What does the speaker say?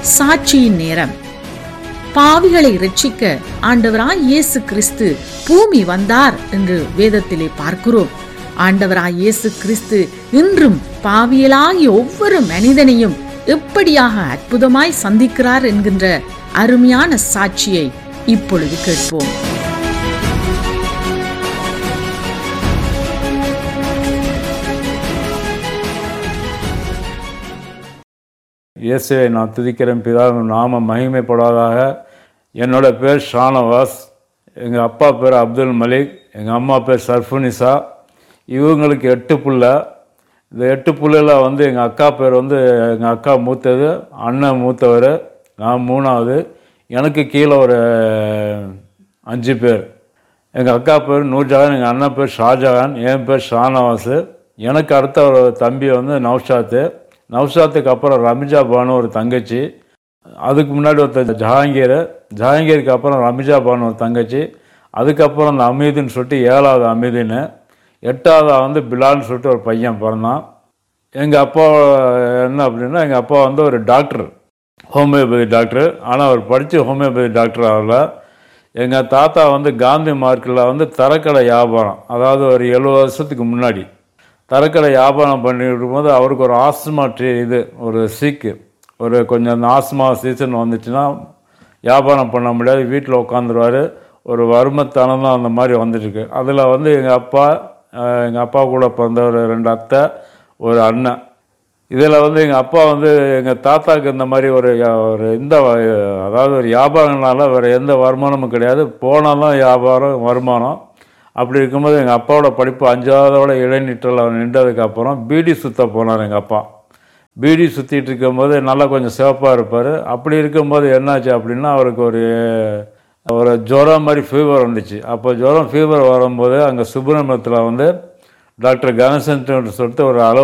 சாட்சியின் நேரம் பாவிகளை ரட்சிக்க ஆண்டவராய் இயேசு கிறிஸ்து பூமி வந்தார் என்று வேதத்திலே பார்க்கிறோம் ஆண்டவராய் இயேசு கிறிஸ்து இன்றும் பாவியலாகிய ஒவ்வொரு மனிதனையும் எப்படியாக அற்புதமாய் சந்திக்கிறார் என்கின்ற அருமையான சாட்சியை இப்பொழுது கேட்போம் இயேசுவை நான் துதிக்கிறேன் பிதாவின் நாம மகிமைப்படாதாக என்னோட பேர் ஷானவாஸ் எங்கள் அப்பா பேர் அப்துல் மலிக் எங்கள் அம்மா பேர் சர்ஃபுனிசா இவங்களுக்கு எட்டு புள்ள இந்த எட்டு புள்ளையில் வந்து எங்கள் அக்கா பேர் வந்து எங்கள் அக்கா மூத்தது அண்ணன் மூத்தவர் நான் மூணாவது எனக்கு கீழே ஒரு அஞ்சு பேர் எங்கள் அக்கா பேர் நூர்ஜஹான் எங்கள் அண்ணன் பேர் ஷாஜஹான் என் பேர் ஷானவாஸ் எனக்கு அடுத்த ஒரு தம்பி வந்து நௌஷாத்து நௌஷாத்துக்கு அப்புறம் ரமிஜா பானு ஒரு தங்கச்சி அதுக்கு முன்னாடி ஒருத்தர் ஜஹாங்கீர் ஜஹாங்கீருக்கு அப்புறம் ரமிஜா பானு ஒரு தங்கச்சி அதுக்கப்புறம் அந்த அமீதுன்னு சொல்லிட்டு ஏழாவது அமீதுன்னு எட்டாவது வந்து பிலால்னு சொல்லிட்டு ஒரு பையன் பிறந்தான் எங்கள் அப்பா என்ன அப்படின்னா எங்கள் அப்பா வந்து ஒரு டாக்டர் ஹோமியோபதி டாக்டர் ஆனால் அவர் படித்து ஹோமியோபதி டாக்டர் ஆகல எங்கள் தாத்தா வந்து காந்தி மார்க்கில் வந்து தரக்கடை வியாபாரம் அதாவது ஒரு எழுபது வருஷத்துக்கு முன்னாடி தரக்கடை வியாபாரம் பண்ணிட்டு இருக்கும்போது அவருக்கு ஒரு ஆஸ்மா ட்ரீ இது ஒரு சீக்கு ஒரு கொஞ்சம் அந்த ஆஸ்மா சீசன் வந்துச்சுன்னா வியாபாரம் பண்ண முடியாது வீட்டில் உட்காந்துருவார் ஒரு வறுமத்தனம் தான் அந்த மாதிரி வந்துட்டுருக்கு அதில் வந்து எங்கள் அப்பா எங்கள் அப்பா கூட பிறந்த ஒரு ரெண்டு அத்தை ஒரு அண்ணன் இதில் வந்து எங்கள் அப்பா வந்து எங்கள் தாத்தாக்கு இந்த மாதிரி ஒரு ஒரு இந்த அதாவது ஒரு வியாபாரங்களால வேறு எந்த வருமானமும் கிடையாது போனால் தான் வியாபாரம் வருமானம் அப்படி இருக்கும்போது எங்கள் அப்பாவோட படிப்பு அஞ்சாவதோட இளைஞற்றில் அவர் நின்றதுக்கப்புறம் பீடி சுத்த போனார் எங்கள் அப்பா பீடி சுற்றிட்டு இருக்கும்போது நல்லா கொஞ்சம் சிவப்பாக இருப்பார் அப்படி இருக்கும்போது என்னாச்சு அப்படின்னா அவருக்கு ஒரு ஒரு ஜுரம் மாதிரி ஃபீவர் வந்துச்சு அப்போ ஜுரம் ஃபீவர் வரும்போது அங்கே சுப்பிரமணியத்தில் வந்து டாக்டர் கணேசன் சொல்லிட்டு ஒரு அளவு